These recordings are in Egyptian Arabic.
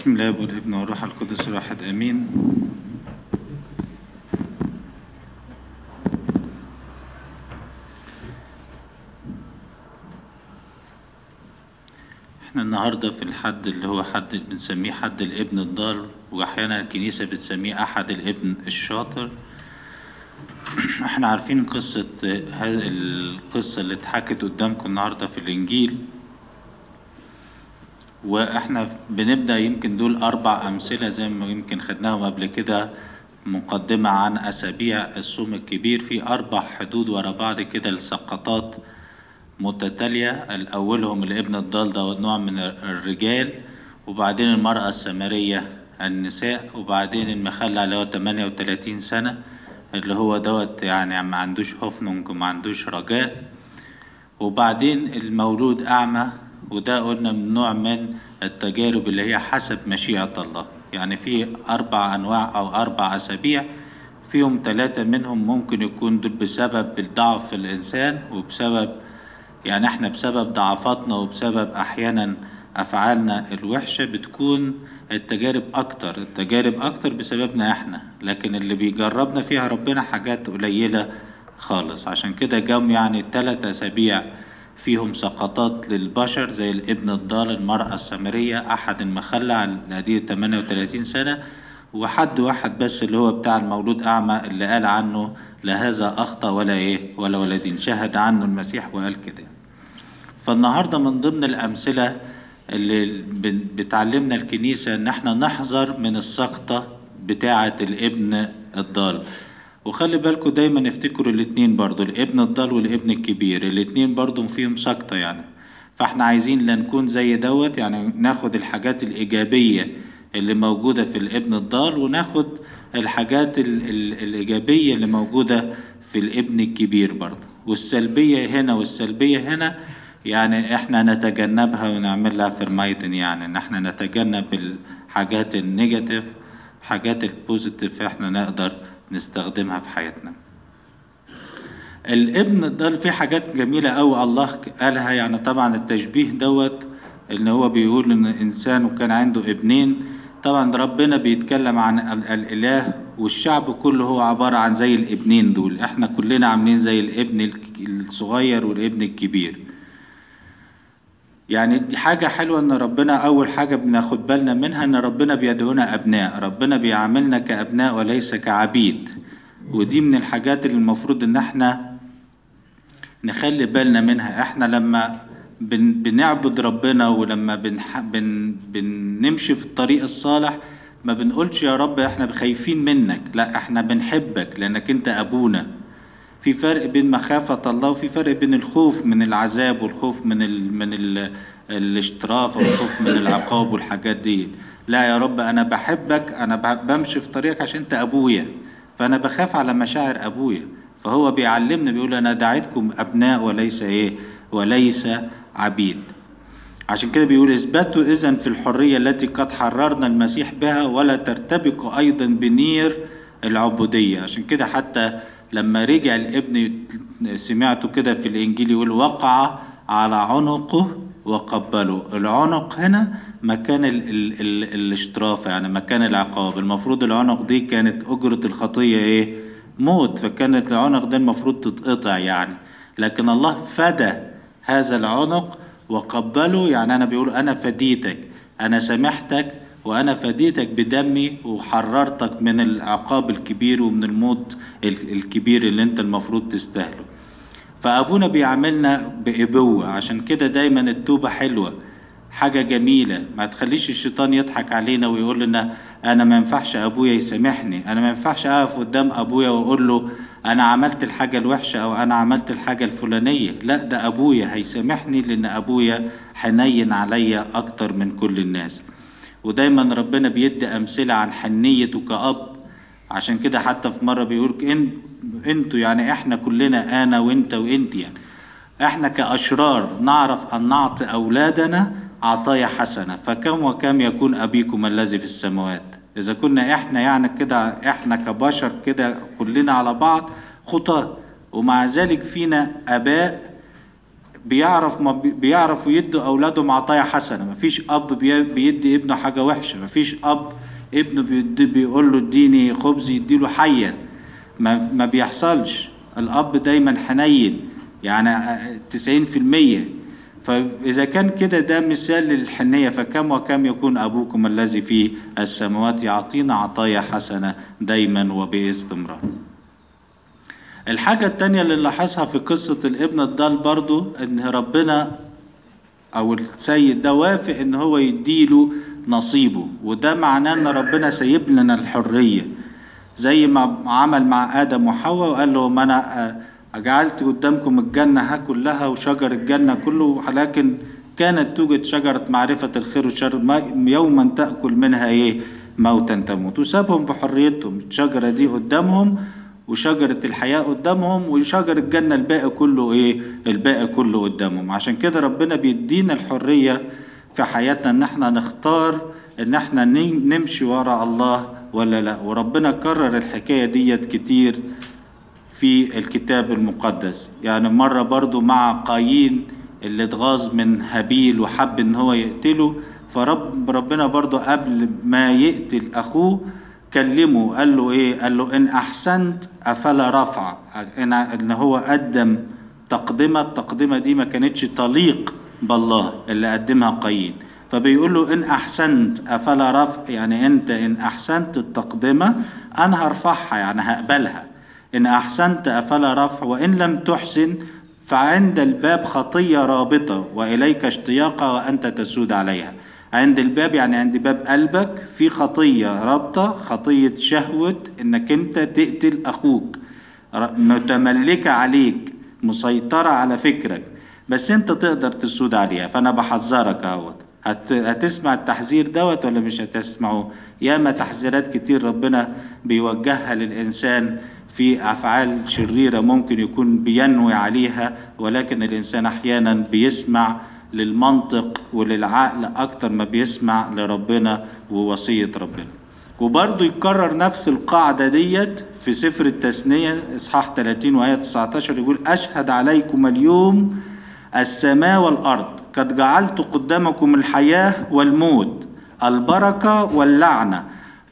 بسم الله والابن والروح القدس الواحد امين احنا النهارده في الحد اللي هو حد بنسميه حد الابن الضال واحيانا الكنيسه بتسميه احد الابن الشاطر احنا عارفين قصه هذه القصه اللي اتحكت قدامكم النهارده في الانجيل واحنا بنبدا يمكن دول اربع امثله زي ما يمكن خدناهم قبل كده مقدمه عن اسابيع الصوم الكبير في اربع حدود ورا بعض كده لسقطات متتاليه الاولهم الابن الضال ده نوع من الرجال وبعدين المراه السامريه النساء وبعدين المخلع اللي هو 38 سنه اللي هو دوت يعني ما عندوش هوفنونج وما عندوش رجاء وبعدين المولود اعمى وده قلنا من نوع من التجارب اللي هي حسب مشيئة الله يعني في أربع أنواع أو أربع أسابيع فيهم ثلاثة منهم ممكن يكون دول بسبب الضعف الإنسان وبسبب يعني احنا بسبب ضعفاتنا وبسبب أحيانا أفعالنا الوحشة بتكون التجارب أكتر التجارب أكتر بسببنا احنا لكن اللي بيجربنا فيها ربنا حاجات قليلة خالص عشان كده جم يعني ثلاث أسابيع فيهم سقطات للبشر زي الابن الضال المرأة السامرية أحد المخلع الذي 38 سنة وحد واحد بس اللي هو بتاع المولود أعمى اللي قال عنه لا هذا أخطأ ولا إيه ولا ولدين شهد عنه المسيح وقال كده فالنهاردة من ضمن الأمثلة اللي بتعلمنا الكنيسة إن احنا نحذر من السقطة بتاعة الابن الضال وخلي بالكم دايما افتكروا الاتنين برضو الابن الضال والابن الكبير الاتنين برضو فيهم سقطة يعني فاحنا عايزين لا نكون زي دوت يعني ناخد الحاجات الإيجابية اللي موجودة في الابن الضال وناخد الحاجات ال ال الإيجابية اللي موجودة في الابن الكبير برضو والسلبية هنا والسلبية هنا يعني احنا نتجنبها ونعمل لها فرمايتن يعني ان احنا نتجنب الحاجات النيجاتيف حاجات البوزيتيف احنا نقدر نستخدمها في حياتنا الابن ده في حاجات جميلة أوي الله قالها يعني طبعا التشبيه دوت ان هو بيقول ان انسان وكان عنده ابنين طبعا ربنا بيتكلم عن الاله والشعب كله هو عبارة عن زي الابنين دول احنا كلنا عاملين زي الابن الصغير والابن الكبير يعني دي حاجة حلوة إن ربنا أول حاجة بناخد بالنا منها إن ربنا بيدعونا أبناء، ربنا بيعاملنا كأبناء وليس كعبيد، ودي من الحاجات اللي المفروض إن إحنا نخلي بالنا منها، إحنا لما بن بنعبد ربنا ولما بنح بن بنمشي في الطريق الصالح ما بنقولش يا رب إحنا خايفين منك، لا إحنا بنحبك لأنك أنت أبونا. في فرق بين مخافة الله وفي فرق بين الخوف من العذاب والخوف من ال من ال الاشتراف والخوف من العقاب والحاجات دي لا يا رب أنا بحبك أنا بمشي في طريقك عشان أنت أبويا فأنا بخاف على مشاعر أبويا فهو بيعلمنا بيقول أنا دعيتكم أبناء وليس إيه وليس عبيد عشان كده بيقول اثبتوا إذا في الحرية التي قد حررنا المسيح بها ولا ترتبكوا أيضا بنير العبودية عشان كده حتى لما رجع الابن سمعته كده في الانجيل يقول وقع على عنقه وقبله العنق هنا مكان ال ال ال الاشتراف يعني مكان العقاب المفروض العنق دي كانت اجرة الخطية ايه موت فكانت العنق ده المفروض تتقطع يعني لكن الله فدى هذا العنق وقبله يعني انا بيقول انا فديتك انا سامحتك وأنا فديتك بدمي وحررتك من العقاب الكبير ومن الموت الكبير اللي أنت المفروض تستاهله فأبونا بيعاملنا بإبوة عشان كده دايما التوبة حلوة حاجة جميلة ما تخليش الشيطان يضحك علينا ويقول لنا أنا ما ينفعش أبويا يسامحني أنا ما ينفعش أقف قدام أبويا وأقول له أنا عملت الحاجة الوحشة أو أنا عملت الحاجة الفلانية لا ده أبويا هيسامحني لأن أبويا حنين عليا أكتر من كل الناس ودايما ربنا بيدي أمثلة عن حنيته كأب عشان كده حتى في مرة بيقول إن انتوا يعني احنا كلنا انا وانت وانت يعني احنا كأشرار نعرف ان نعطي اولادنا عطايا حسنة فكم وكم يكون ابيكم الذي في السماوات اذا كنا احنا يعني كده احنا كبشر كده كلنا على بعض خطاة ومع ذلك فينا اباء بيعرف ما بي- بيعرفوا يدوا اولادهم عطايا حسنه مفيش اب بي- بيدي ابنه حاجه وحشه مفيش اب ابنه بيدي بيقول له اديني خبز يديله حيه ما, ما بيحصلش الاب دايما حنين يعني تسعين في المية فإذا كان كده ده مثال للحنية فكم وكم يكون أبوكم الذي في السماوات يعطينا عطايا حسنة دايما وباستمرار الحاجة التانية اللي نلاحظها في قصة الابن الضال برضو ان ربنا او السيد ده وافق ان هو يديله نصيبه وده معناه ان ربنا سايب لنا الحرية زي ما عمل مع ادم وحواء وقال له ما انا آه، جعلت قدامكم الجنة ها كلها وشجر الجنة كله ولكن كانت توجد شجرة معرفة الخير والشر ما- يوما تأكل منها ايه موتا تموت وسابهم بحريتهم الشجرة دي قدامهم وشجرة الحياة قدامهم وشجر الجنة الباقي كله ايه الباقي كله قدامهم عشان كده ربنا بيدينا الحرية في حياتنا ان احنا نختار ان احنا نم- نمشي ورا الله ولا لا وربنا كرر الحكاية ديت كتير في الكتاب المقدس يعني مرة برضو مع قايين اللي اتغاظ من هابيل وحب ان هو يقتله فرب ربنا برضو قبل ما يقتل اخوه كلمه قال له ايه قال له ان احسنت افلا رفع ان ان هو قدم تقدمة التقدمة دي ما كانتش تليق بالله اللي قدمها قايين فبيقول له ان احسنت افلا رفع يعني انت ان احسنت التقدمة انا هرفعها يعني هقبلها إن أحسنت أفلا رفع وإن لم تحسن فعند الباب خطية رابطة وإليك اشتياقها وأنت تسود عليها عند الباب يعني عند باب قلبك في خطية رابطة خطية شهوة إنك أنت تقتل أخوك ر- متملكة عليك مسيطرة على فكرك بس أنت تقدر تسود عليها فأنا بحذرك أهوت هت... هتسمع التحذير دوت ولا مش هتسمعه ياما تحذيرات كتير ربنا بيوجهها للإنسان في أفعال شريرة ممكن يكون بينوي عليها ولكن الإنسان أحيانا بيسمع للمنطق وللعقل أكتر ما بيسمع لربنا ووصية ربنا وبرضه يكرر نفس القاعدة ديت في سفر التثنية إصحاح 30 وآية 19 يقول أشهد عليكم اليوم السماء والأرض قد جعلت قدامكم الحياة والموت البركة واللعنة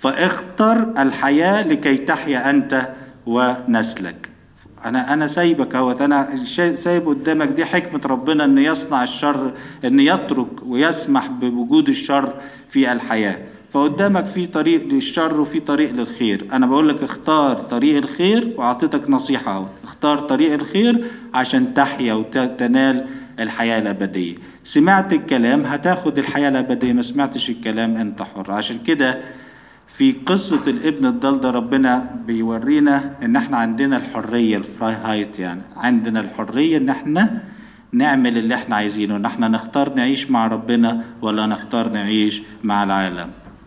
فاختر الحياة لكي تحيا أنت ونسلك أنا أنا سايبك أهوت أنا شا- سايب قدامك دي حكمة ربنا إن يصنع الشر إن يترك ويسمح بوجود الشر في الحياة فقدامك في طريق للشر وفي طريق للخير أنا بقول لك اختار طريق الخير وأعطيتك نصيحة أهوت اختار طريق الخير عشان تحيا وتنال الحياة الأبدية سمعت الكلام هتاخد الحياة الأبدية ما سمعتش الكلام أنت حر عشان كده في قصة الابن الضال ده ربنا بيورينا ان احنا عندنا الحرية الفراي هايت يعني عندنا الحرية ان احنا نعمل اللي احنا عايزينه ان احنا نختار نعيش مع ربنا ولا نختار نعيش مع العالم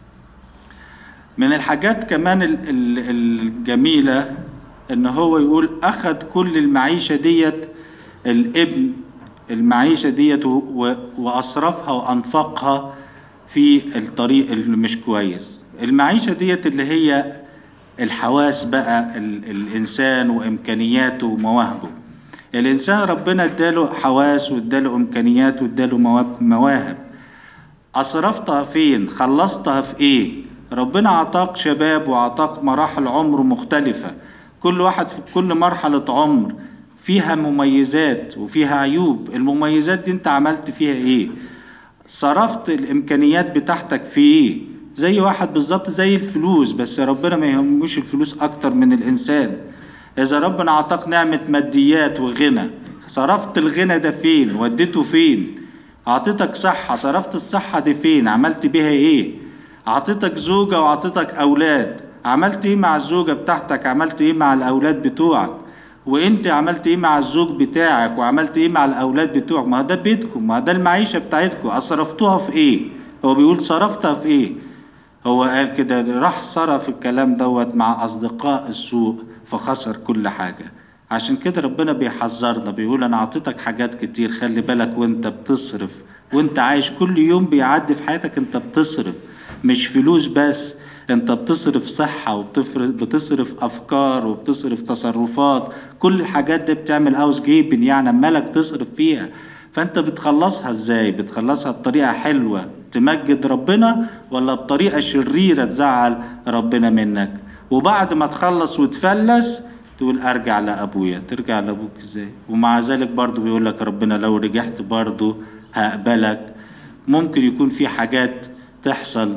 من الحاجات كمان ال- ال- الجميلة ان هو يقول اخد كل المعيشة ديت الابن المعيشة ديت و- و- واصرفها وانفقها في الطريق اللي مش كويس المعيشة ديت اللي هي الحواس بقى ال- الإنسان وإمكانياته ومواهبه الإنسان ربنا اداله حواس واداله إمكانيات واداله مواب- مواهب أصرفتها فين خلصتها في إيه ربنا عطاك شباب وعطاك مراحل عمر مختلفة كل واحد في كل مرحلة عمر فيها مميزات وفيها عيوب المميزات دي انت عملت فيها ايه صرفت الامكانيات بتاعتك في ايه زي واحد بالظبط زي الفلوس بس ربنا ما يهموش الفلوس اكتر من الانسان اذا ربنا اعطاك نعمة ماديات وغنى صرفت الغنى ده فين وديته فين اعطيتك صحة صرفت الصحة دي فين عملت بيها ايه اعطيتك زوجة واعطيتك اولاد عملت ايه مع الزوجة بتاعتك عملت ايه مع الاولاد بتوعك وانت عملت ايه مع الزوج بتاعك وعملت ايه مع الاولاد بتوعك ما ده بيتكم ما ده المعيشه بتاعتكم اصرفتوها في ايه هو بيقول صرفتها في ايه هو قال كده راح صرف الكلام دوت مع اصدقاء السوء فخسر كل حاجه عشان كده ربنا بيحذرنا بيقول انا اعطيتك حاجات كتير خلي بالك وانت بتصرف وانت عايش كل يوم بيعدي في حياتك انت بتصرف مش فلوس بس انت بتصرف صحة وبتصرف افكار وبتصرف تصرفات كل الحاجات دي بتعمل اوس جيبن يعني مالك تصرف فيها فانت بتخلصها ازاي بتخلصها بطريقة حلوة تمجد ربنا ولا بطريقة شريرة تزعل ربنا منك وبعد ما تخلص وتفلس تقول ارجع لابويا ترجع لابوك ازاي ومع ذلك برضو بيقول لك ربنا لو رجعت برضو هقبلك ممكن يكون في حاجات تحصل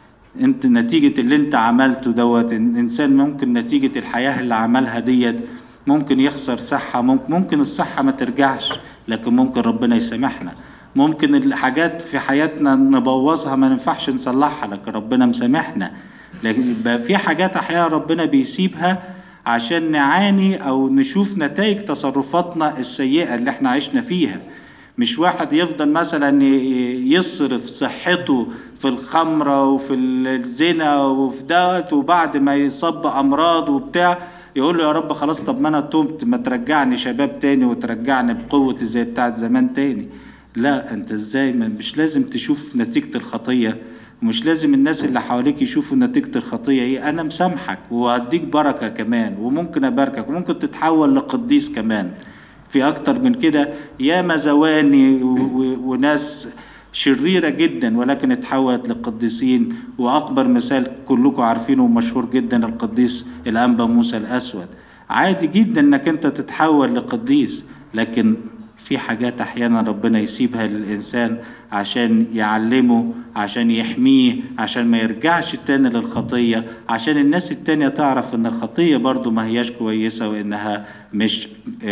انت نتيجة اللي انت عملته دوت انسان ممكن نتيجة الحياة اللي عملها ديت ممكن يخسر صحة ممكن, ممكن الصحة ما ترجعش لكن ممكن ربنا يسامحنا ممكن الحاجات في حياتنا نبوظها ما ننفعش نصلحها لكن ربنا مسامحنا لكن يبقى في حاجات احيانا ربنا بيسيبها عشان نعاني او نشوف نتائج تصرفاتنا السيئة اللي احنا عشنا فيها مش واحد يفضل مثلا يصرف صحته في الخمرة وفي الزنا وفي دوت وبعد ما يصاب بأمراض وبتاع يقول له يا رب خلاص طب ما انا تبت ما ترجعني شباب تاني وترجعني بقوة زي بتاعت زمان تاني لا انت ازاي مش لازم تشوف نتيجة الخطية ومش لازم الناس اللي حواليك يشوفوا نتيجة الخطية ايه انا مسامحك وهديك بركة كمان وممكن اباركك وممكن تتحول لقديس كمان في اكتر من كده ياما زواني وناس شريرة جدا ولكن اتحولت للقديسين وأكبر مثال كلكم عارفينه ومشهور جدا القديس الأنبا موسى الأسود عادي جدا انك انت تتحول لقديس لكن في حاجات احيانا ربنا يسيبها للانسان عشان يعلمه عشان يحميه عشان ما يرجعش تاني للخطية عشان الناس التانية تعرف ان الخطية برضو ما هياش كويسة وانها مش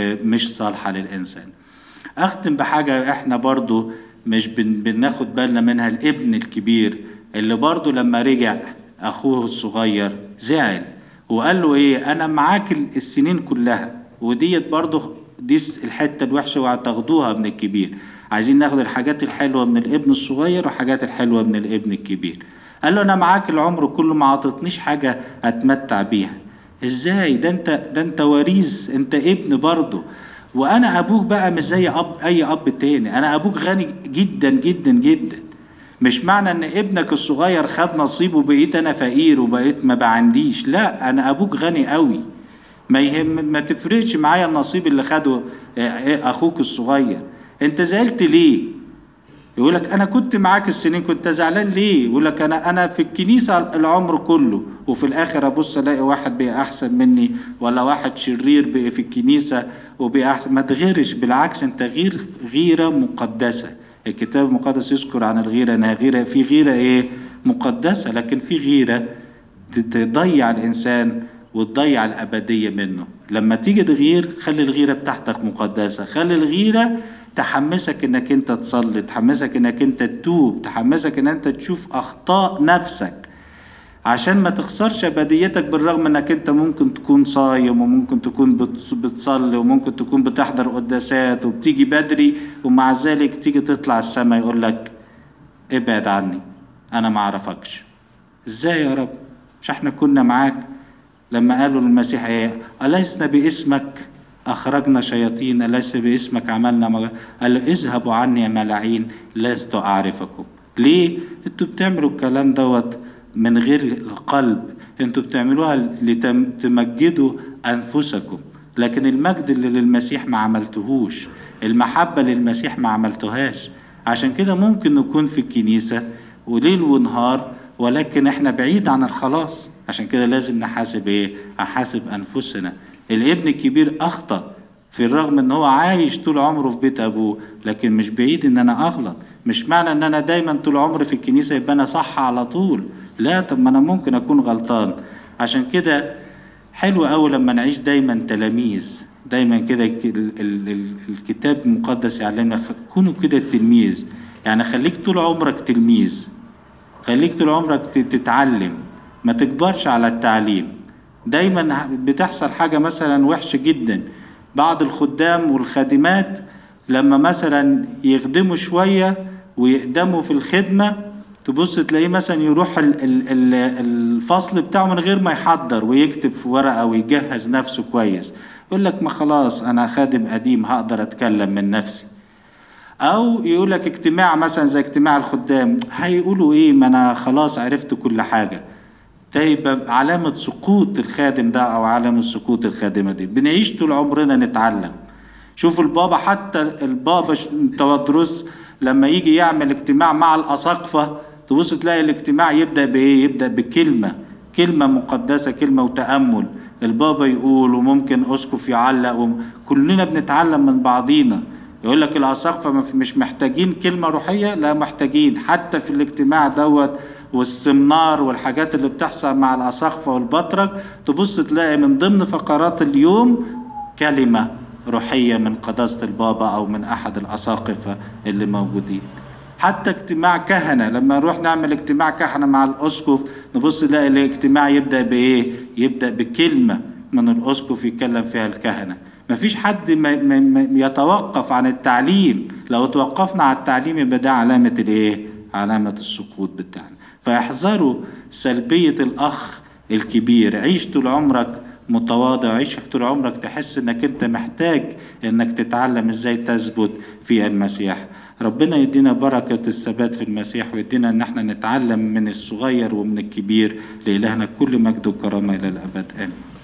مش صالحة للانسان اختم بحاجة احنا برضو مش بناخد بالنا منها الابن الكبير اللي برضو لما رجع اخوه الصغير زعل وقال له ايه انا معاك السنين كلها وديت برضو دي الحته الوحشه وهتاخدوها من الكبير عايزين ناخد الحاجات الحلوه من الابن الصغير والحاجات الحلوه من الابن الكبير قال له انا معاك العمر كله ما عطتنيش حاجه اتمتع بيها ازاي ده انت ده انت وريث انت ابن برضه وانا ابوك بقى مش زي اب اي اب تاني انا ابوك غني جدا جدا جدا مش معنى ان ابنك الصغير خد نصيبه وبقيت انا فقير وبقيت ما بعنديش لا انا ابوك غني قوي ما يهم ما تفرقش معايا النصيب اللي خده اخوك الصغير انت زعلت ليه يقول لك انا كنت معاك السنين كنت زعلان ليه يقول لك انا انا في الكنيسه العمر كله وفي الاخر ابص الاقي واحد بقى احسن مني ولا واحد شرير بقى في الكنيسه وبقى احسن ما تغيرش بالعكس انت غير غيره مقدسه الكتاب المقدس يذكر عن الغيره انها غيره في غيره ايه مقدسه لكن في غيره تضيع الانسان وتضيع الأبدية منه لما تيجي تغير خلي الغيرة بتاعتك مقدسة خلي الغيرة تحمسك انك انت تصلي تحمسك انك انت تتوب تحمسك ان انت تشوف اخطاء نفسك عشان ما تخسرش ابديتك بالرغم انك انت ممكن تكون صايم وممكن تكون بتصلي وممكن تكون بتحضر قداسات وبتيجي بدري ومع ذلك تيجي تطلع السماء يقول لك ابعد عني انا ما اعرفكش ازاي يا رب مش احنا كنا معاك لما قالوا للمسيح ايه ألسنا باسمك أخرجنا شياطين أليس باسمك عملنا مغ... قال له اذهبوا عني يا ملاعين لست أعرفكم ليه؟ انتوا بتعملوا الكلام دوت من غير القلب انتوا بتعملوها لتمجدوا أنفسكم لكن المجد اللي للمسيح ما عملتهوش المحبة للمسيح ما عملتهاش عشان كده ممكن نكون في الكنيسة وليل ونهار ولكن احنا بعيد عن الخلاص عشان كده لازم نحاسب ايه نحاسب انفسنا الابن الكبير اخطا في الرغم ان هو عايش طول عمره في بيت ابوه لكن مش بعيد ان انا اغلط مش معنى ان انا دايما طول عمري في الكنيسه يبقى انا صح على طول لا طب ما انا ممكن اكون غلطان عشان كده حلو قوي لما نعيش دايما تلاميذ دايما كده الكتاب المقدس يعلمنا كونوا كده تلميذ يعني خليك طول عمرك تلميذ خليك طول عمرك تتعلم ما تكبرش على التعليم دايما بتحصل حاجة مثلا وحشة جدا بعض الخدام والخادمات لما مثلا يخدموا شوية ويقدموا في الخدمة تبص تلاقيه مثلا يروح الفصل بتاعه من غير ما يحضر ويكتب في ورقة ويجهز نفسه كويس يقول لك ما خلاص أنا خادم قديم هقدر أتكلم من نفسي أو يقول لك اجتماع مثلا زي اجتماع الخدام هيقولوا إيه ما أنا خلاص عرفت كل حاجة ده يبقى علامة سقوط الخادم ده أو علامة سقوط الخادمة دي بنعيش طول عمرنا نتعلم شوفوا البابا حتى البابا ش- تودروس لما يجي يعمل اجتماع مع الأساقفة تبص تلاقي الاجتماع يبدأ بإيه؟ يبدأ بكلمة كلمة مقدسة كلمة وتأمل البابا يقول وممكن أسقف يعلق وم... كلنا بنتعلم من بعضينا يقول لك الأساقفة ما في- مش محتاجين كلمة روحية لا محتاجين حتى في الاجتماع دوت والسمنار والحاجات اللي بتحصل مع الأساقفة والبطرك تبص تلاقي من ضمن فقرات اليوم كلمة روحية من قداسة البابا أو من أحد الأساقفة اللي موجودين حتى اجتماع كهنة لما نروح نعمل اجتماع كهنة مع الأسقف نبص نلاقي الاجتماع يبدأ بإيه؟ يبدأ بكلمة من الأسقف يتكلم فيها الكهنة مفيش حد ما ما ما يتوقف عن التعليم لو توقفنا على التعليم يبقى ده علامة الإيه؟ علامة السقوط بتاعنا فاحذروا سلبية الأخ الكبير عيش طول عمرك متواضع عيش طول عمرك تحس انك انت محتاج انك تتعلم ازاي تثبت في المسيح ربنا يدينا بركة الثبات في المسيح ويدينا ان احنا نتعلم من الصغير ومن الكبير لإلهنا كل مجد وكرامة الى الابد امين